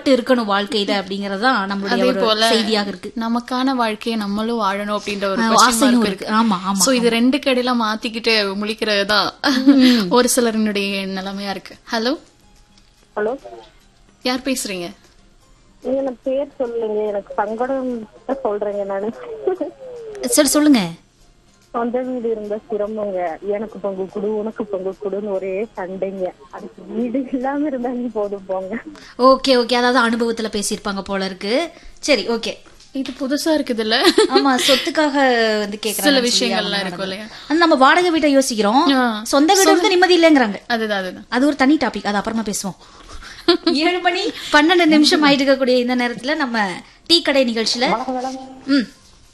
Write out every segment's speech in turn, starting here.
ஈடுபட்டு இருக்கணும் வாழ்க்கையில அப்படிங்கறதுதான் நம்மளுடைய அதே ஒரு போல செய்தியாக இருக்கு நமக்கான வாழ்க்கையை நம்மளும் வாழணும் அப்படின்ற ஒரு ஆ, question ஆசையும் mark இருக்கு. ஆமா, ஆமா, சோ இது ரெண்டு கடையில மாத்திக்கிட்டு முழிக்கிறது தான் ஒரு சிலரினுடைய நிலைமையா இருக்கு ஹலோ ஹலோ யார் பேசுறீங்க நீங்க நான் பேர் சொல்லுங்க எனக்கு சங்கடம் சொல்றேங்க நானு சரி சொல்லுங்க சொந்த வீடு இருந்த சிரமங்க எனக்கு பங்கு கொடு உனக்கு பங்கு கொடுன்னு ஒரே சண்டைங்க அதுக்கு வீடு இல்லாம இருந்தாங்க போதும் போங்க ஓகே ஓகே அதாவது அனுபவத்துல பேசியிருப்பாங்க போல இருக்கு சரி ஓகே இது புதுசா இருக்குதுல்ல ஆமா சொத்துக்காக வந்து கேக்குறாங்க சில விஷயங்கள்லாம் இருக்கும் இல்லையா நம்ம வாடகை வீட்டை யோசிக்கிறோம் ஆ. சொந்த வீடு வந்து நிம்மதி இல்லைங்கிறாங்க அதுதான் அதுதான் அது ஒரு தனி டாபிக் அது அப்புறமா பேசுவோம் ஏழு மணி பன்னெண்டு நிமிஷம் ஆயிட்டு இருக்கக்கூடிய இந்த நேரத்துல நம்ம டீ கடை நிகழ்ச்சியில ம்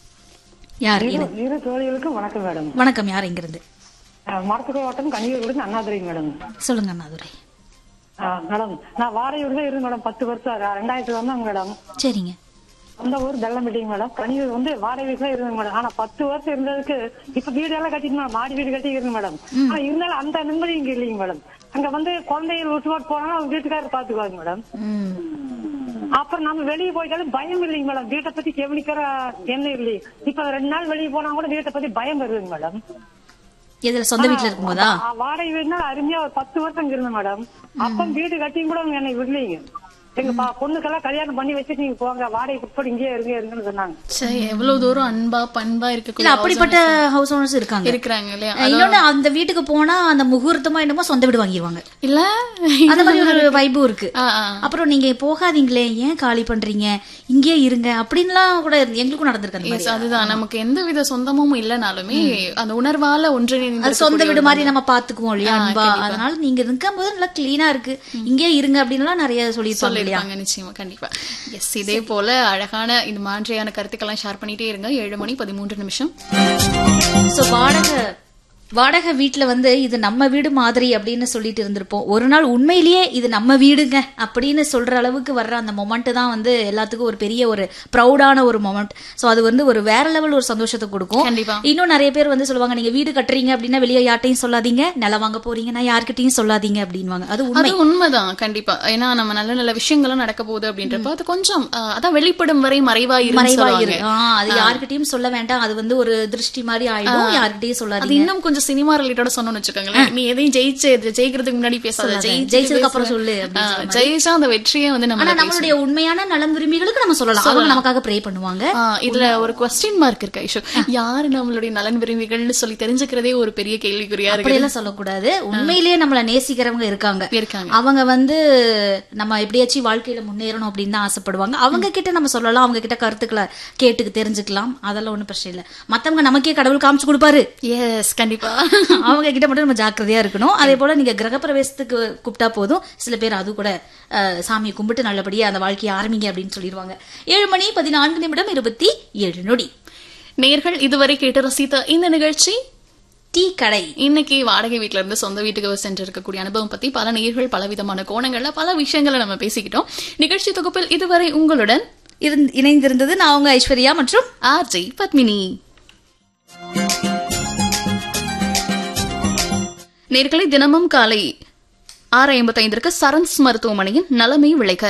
யார் இது இரு தோழிகளுக்கும் வணக்கம் மேடம் வணக்கம் யார் இங்கிருந்து மரத்துக்கு ஓட்டம் கன்னியூர் அண்ணாதுரை மேடம் சொல்லுங்க அண்ணாதுரை ஆ, மேடம் நான் வாரையூர் தான் இருந்தேன் மேடம் பத்து வருஷம் ரெண்டாயிரத்துல வந்தாங்க மேடம் சரிங்க அந்த ஊர் தள்ளம்பட்டிங்க மேடம் கனியூர் வந்து வாடகை வீட்டுல இருந்தேங்க மேடம் ஆனா பத்து வருஷம் இருந்ததுக்கு இப்ப வீடு எல்லாம் கட்டிட்டு மேடம் மாடி வீடு கட்டி இருந்தேன் மேடம் ஆனா இருந்தாலும் அந்த நிம்மதி இங்க இல்லைங்க மேடம் அங்க வந்து குழந்தைகள் விட்டு போட்டு போனாலும் அவங்க வீட்டுக்காரர் பாத்துக்குவாங்க மேடம் ம் அப்புறம் நம்ம வெளியே போயிட்டாலும் பயம் இல்லைங்க மேடம் வீட்டை பத்தி கவனிக்கிற எண்ணம் இல்லையே இப்ப ரெண்டு நாள் வெளியே போனா கூட வீட்டை பத்தி பயம் வருதுங்க மேடம் இதுல சொந்த வீட்டுல இருக்கும்போதா ஆ, வாடகை வீடுனா அருமையா ஒரு பத்து வருஷம் இங்க இருந்தேன் மேடம் அப்ப வீடு கட்டியும் கூட அவங்க என்னை விடலைங்க எங்க பா- பொண்ணுக்கெல்லாம் கல்யாணம் பண்ணி வச்சுட்டு நீங்க போங்க வாடகை கொடுத்து இங்கேயே இருங்க இருங்கன்னு சொன்னாங்க சரி எவ்வளவு தூரம் அன்பா பண்பா இல்ல இருக்கக்கூடிய அப்படிப்பட்ட ஹவுஸ் ஓனர்ஸ் இருக்காங்க இருக்கிறாங்க இல்லையா அஹ் இன்னொன்னு அந்த வீட்டுக்கு போனா அந்த முகூர்த்தமா என்னமோ சொந்த வீடு வாங்கிடுவாங்க இல்ல அந்த மாதிரி ஒரு வைபும் இருக்கு ஆ, ஆ. அப்புறம் நீங்க போகாதீங்களே ஏன் காலி பண்றீங்க இங்கே இருங்க அப்படின்லாம் கூட எங்களுக்கும் நடந்திருக்கு அந்த Yes, மாதிரி அதுதான் நமக்கு எந்த வித சொந்தமும் இல்லைனாலுமே அந்த உணர்வால ஒன்றிணைந்து அது சொந்த வீடு மாதிரி நம்ம பாத்துக்குவோம் இல்லையா அன்பா அதனால நீங்க இருக்கும் போது நல்லா கிளீனா இருக்கு இங்கே இருங்க அப்படின்லாம் நிறைய சொல்லியிருப்பாங்க இல்லையா சொல்லிருப்பாங்க நிச்சயமா கண்டிப்பா எஸ் இதே போல அழகான இந்த மாதிரியான கருத்துக்கள்லாம் ஷேர் பண்ணிட்டே இருங்க ஏழு மணி பதிமூன்று நிமிஷம் சோ வாடகை வாடகை வீட்ல வந்து இது நம்ம வீடு மாதிரி அப்படின்னு சொல்லிட்டு இருந்திருப்போம் ஒரு நாள் உண்மையிலேயே இது நம்ம வீடுங்க அப்படின்னு சொல்ற அளவுக்கு வர்ற அந்த மொமெண்ட் தான் வந்து எல்லாத்துக்கும் ஒரு பெரிய ஒரு ப்ரௌடான ஒரு மொமெண்ட் சோ அது வந்து ஒரு வேற லெவல் ஒரு சந்தோஷத்தை கொடுக்கும் கண்டிப்பா. இன்னும் நிறைய பேர் வந்து சொல்லுவாங்க நீங்க வீடு கட்டுறீங்க அப்படின்னா வெளியே யார்ட்டையும் சொல்லாதீங்க நிலம் வாங்க போறீங்கன்னா யார்கிட்டயும் சொல்லாதீங்க அப்படின்வாங்க அது உண்மை அது உண்மைதான் கண்டிப்பா ஏன்னா நம்ம நல்ல நல்ல விஷயங்களும் நடக்க போகுது அப்படின்றப்ப அது கொஞ்சம் அஹ், அதான் வெளிப்படும் வரை மறைவா மறைவா இரு இரு ஆ, அது யார்கிட்டயும் சொல்ல வேண்டாம் அது வந்து ஒரு திருஷ்டி மாதிரி ஆயிடும் யார்கிட்டயும் அது சொல்லாதீங்க இன்னும் கொஞ்சம் சினிமா ரிலேட்டோட சொன்னோம்னு வச்சுக்கோங்களேன் நீ எதையும் ஜெயிச்சு ஜெயிக்கிறதுக்கு முன்னாடி பேசாத சொல்லாத. ஜெயிச்சுட்டு ஜெயிச்சதுக்கு பேசு. அப்புறம் சொல்லு அப்படின்னு ஆ, சொன்ன ஜெயிச்சா அந்த வெற்றியே வந்து ஆனா நம்ம நம்மளுடைய உண்மையான நலம் விரும்பிகளுக்கு நம்ம சொல்லலாம் அவங்க நமக்காக ப்ரே பண்ணுவாங்க இதுல ஒரு கொஸ்டின் மார்க் இருக்கு ஐஷு யாரு நம்மளுடைய நலன் விரும்பிகள்னு சொல்லி தெரிஞ்சுக்கிறதே ஒரு பெரிய கேள்விக்குறியா இருக்கு அப்படியெல்லாம் சொல்லக்கூடாது உண்மையிலேயே நம்மள நேசிக்கிறவங்க இருக்காங்க இருக்காங்க அவங்க வந்து நம்ம எப்படியாச்சும் வாழ்க்கையில முன்னேறணும் அப்படின்னு தான் ஆசைப்படுவாங்க அவங்க கிட்ட நம்ம சொல்லலாம் அவங்க கிட்ட கருத்துக்களை கேட்டுக்கு தெரிஞ்சுக்கலாம் அதெல்லாம் ஒண்ணும் பிரச்சனை இல்ல மத்தவங்க நமக்கே கடவுள் காமிச்சு கொடுப்பாரு எஸ் கண்டிப்பா அவங்க கிட்ட மட்டும் நம்ம ஜாக்கிரதையா இருக்கணும் அதே போல நீங்க கிரகப்பிரவேசத்துக்கு கூப்பிட்டா போதும் சில பேர் அது கூட அஹ், சாமியை கும்பிட்டு நல்லபடியா அந்த வாழ்க்கையை ஆரம்பிங்க அப்படின்னு சொல்லிடுவாங்க ஏழு மணி பதினான்கு நிமிடம் இருபத்தி ஏழு நொடி நேர்கள் இதுவரை கேட்டு ரசித்த இந்த நிகழ்ச்சி டீ கடை இன்னைக்கு வாடகை வீட்ல இருந்து சொந்த வீட்டுக்கு சென்று இருக்கக்கூடிய அனுபவம் பத்தி பல நேர்கள் பல விதமான கோணங்கள்ல பல விஷயங்களை நம்ம பேசிக்கிட்டோம் நிகழ்ச்சி தொகுப்பில் இதுவரை உங்களுடன் இருந்து- இணைந்திருந்தது நான் உங்க ஐஸ்வர்யா மற்றும் ஆர்ஜே பத்மினி நேர்களை தினமும் காலை ஆறு ஐம்பத்தைந்திற்கு சரண்ஸ் மருத்துவமனையின் நலமை விளைக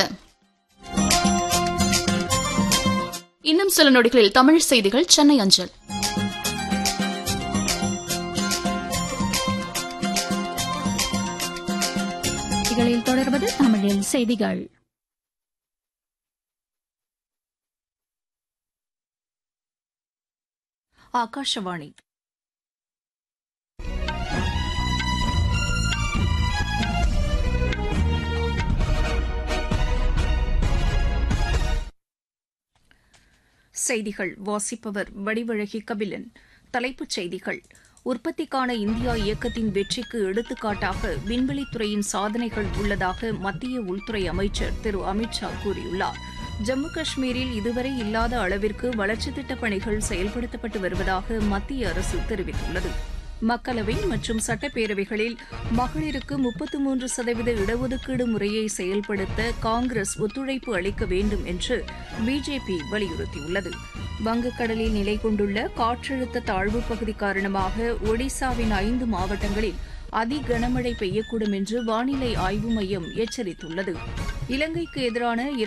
இன்னும் சில நொடிகளில் தமிழ் செய்திகள் சென்னை அஞ்சல் செய்திகளில் தொடர்வது தமிழில் செய்திகள் ಆಕಾಶವಾಣಿ செய்திகள் வாசிப்பவர் வடிவழகி கபிலன் தலைப்புச் செய்திகள் உற்பத்திக்கான இந்தியா இயக்கத்தின் வெற்றிக்கு எடுத்துக்காட்டாக விண்வெளித்துறையின் சாதனைகள் உள்ளதாக மத்திய உள்துறை அமைச்சர் திரு அமித்ஷா கூறியுள்ளார் ஜம்மு காஷ்மீரில் இதுவரை இல்லாத அளவிற்கு வளர்ச்சித் திட்டப் பணிகள் செயல்படுத்தப்பட்டு வருவதாக மத்திய அரசு தெரிவித்துள்ளது மக்களவை மற்றும் சட்டப்பேரவைகளில் மகளிருக்கு முப்பத்து மூன்று சதவீத இடஒதுக்கீடு முறையை செயல்படுத்த காங்கிரஸ் ஒத்துழைப்பு அளிக்க வேண்டும் என்று பிஜேபி வலியுறுத்தியுள்ளது வங்கக்கடலில் நிலை கொண்டுள்ள காற்றழுத்த தாழ்வுப் பகுதி காரணமாக ஒடிசாவின் ஐந்து மாவட்டங்களில் அதி கனமழை பெய்யக்கூடும் என்று வானிலை ஆய்வு மையம் எச்சரித்துள்ளது இலங்கைக்கு எதிரான